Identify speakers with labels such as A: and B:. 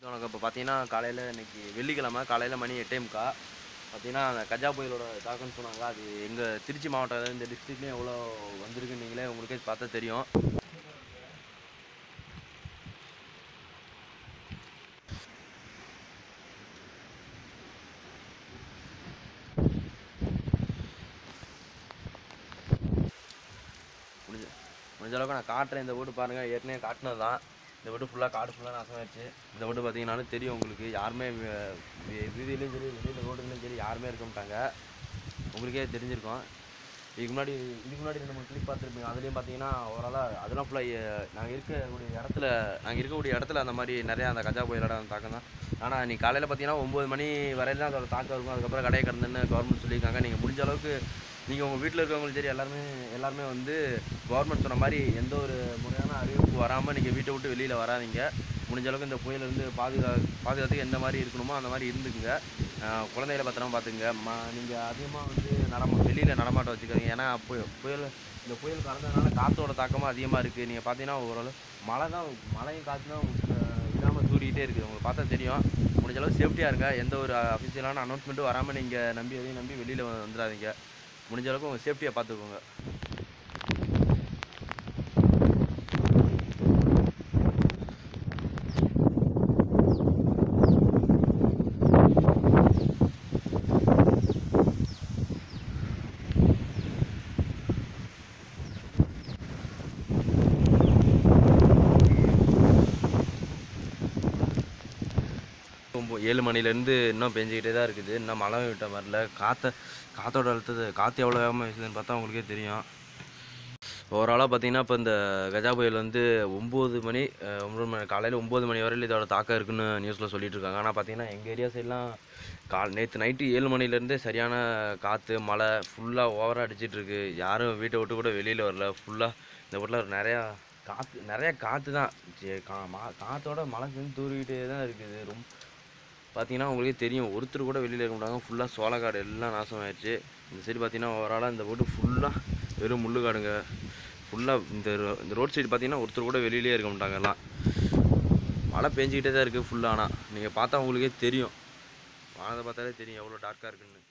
A: உனக்கு இப்போ பார்த்தீங்கன்னா காலையில் இன்னைக்கு வெள்ளிக்கிழமை காலையில் மணி எட்டே முக்கா பார்த்தீங்கன்னா அந்த கஜா புயலோட தாக்கம்னு சொன்னாங்க அது எங்கள் திருச்சி மாவட்டம் இந்த டிஸ்ட்ரிக்ட்லேயும் எவ்வளோ வந்திருக்குன்னு நீங்களே உங்களுக்கே பார்த்தா தெரியும் முடிஞ்ச முடிஞ்ச அளவுக்கு நான் காட்டுறேன் இந்த வீடு பாருங்கள் ஏற்கனவே காட்டினது தான் இந்த வீடு ஃபுல்லாக காடு ஃபுல்லாக நாசமாயிடுச்சு இந்த வீடு பார்த்தீங்கன்னாலும் தெரியும் உங்களுக்கு யாருமே வி- வி- வீதியிலையும் சரி வெளியில் ரோடுலையும் சரி யாருமே இருக்க மாட்டாங்க உங்களுக்கே தெரிஞ்சிருக்கும் இதுக்கு முன்னாடி இதுக்கு முன்னாடி ரெண்டு மூணு கிளிப் பார்த்துருப்பீங்க அதுலேயும் பார்த்தீங்கன்னா ஓரளவு அதெல்லாம் ஃபுல்லாக நாங்கள் இருக்கக்கூடிய இடத்துல நாங்கள் இருக்கக்கூடிய இடத்துல அந்த மாதிரி நிறையா அந்த கஜா புயலோட அந்த தாக்கம் தான் ஆனால் நீ காலையில் பார்த்தீங்கன்னா ஒம்பது மணி வரையில தான் அதோட தாக்கம் இருக்கும் அதுக்கப்புறம் கடையை கடந்துன்னு கவர்மெண்ட் சொல்லியிருக்காங்க நீங்கள் முடிஞ்ச அளவுக்கு நீங்கள் உங்கள் வீட்டில் இருக்கவங்களும் சரி எல்லாருமே எல்லாருமே வந்து கவர்மெண்ட் சொன்ன மாதிரி எந்த ஒரு முறையான அறிவிப்பு வராமல் நீங்கள் வீட்டை விட்டு வெளியில் வராதீங்க முடிஞ்ச அளவுக்கு இந்த புயலிருந்து பாதுகா பாதுகாத்துக்கு எந்த மாதிரி இருக்கணுமோ அந்த மாதிரி இருந்துக்குங்க ஆஹ் குழந்தைகளை பத்திரமா பார்த்துங்க மா நீங்கள் அதிகமாக வந்து நடமா வெளியில் நடமாட்ட வச்சுக்காதீங்க ஏன்னா புயல் புயல் இந்த புயல் கடந்ததுனால காற்றோட தாக்கமும் அதிகமாக இருக்குது நீங்கள் பார்த்தீங்கன்னா ஓரளவு மழை தான் மழையும் காற்று தான் இல்லாமல் தூரிக்கிட்டே இருக்குது உங்களுக்கு பார்த்தா தெரியும் முடிஞ்ச அளவு சேஃப்டியாக இருங்க எந்த ஒரு அஃபிஷியலான அனௌன்ஸ்மெண்ட்டும் வராமல் நீங்கள் நம்பி எதையும் நம்பி வெளியில் வந்துடாதீங்க முடிஞ்ச அளவுக்கு உங்கள் சேஃப்டியை பார்த்துக்கோங்க ஒம்போ ஏழு மணிலேருந்து இன்னும் பெஞ்சிக்கிட்டே தான் இருக்குது இன்னும் மழை விட்ட வரல காற்றை காற்றோட அழுத்தது காற்று எவ்வளோ வேகமாக வீசுதுன்னு பார்த்தா உங்களுக்கே தெரியும் ஓவராலாக பார்த்தீங்கன்னா இப்போ இந்த கஜா புயல் வந்து ஒம்பது மணி அஹ், ஒம்பது மணி காலையில் ஒம்பது மணி வரையில் இதோட தாக்கம் இருக்குன்னு நியூஸில் சொல்லிட்டு இருக்காங்க ஆனால் பார்த்தீங்கன்னா எங்கள் ஏரியா சைட்லாம் கால் நேற்று நைட்டு ஏழு மணிலேருந்தே சரியான காற்று மழை ஃபுல்லாக ஓவராக அடிச்சிட்டு இருக்கு யாரும் வீட்டை விட்டு கூட வெளியில் வரல ஃபுல்லாக இந்த வீட்டில் நிறையா காற்று நிறையா காற்று தான் சே- கா- மா காற்றோட மழை சேர்ந்து தூரிக்கிட்டே தான் இருக்குது ரொம்ப பார்த்தீங்கன்னா உங்களுக்கே தெரியும் ஒருத்தர் கூட வெளியில் இருக்க மாட்டாங்க ஃபுல்லாக சோளக்காடு எல்லாம் நாசமாயிடுச்சு இந்த சைடு பார்த்தீங்கன்னா ஓவராலாக இந்த வீட்டு ஃபுல்லாக வெறும் முள்ளுக்காடுங்க ஃபுல்லாக இந்த ரோ- இந்த ரோட் சைடு பார்த்தீங்கன்னா ஒருத்தர் கூட வெளியிலே இருக்க மாட்டாங்க எல்லாம் மழை பெஞ்சிக்கிட்டே தான் இருக்குது ஃபுல்லாக ஆனால் நீங்கள் பார்த்தா உங்களுக்கே தெரியும் வானத்தை பார்த்தாலே தெரியும் எவ்வளோ டார்க்காக இருக்குன்னு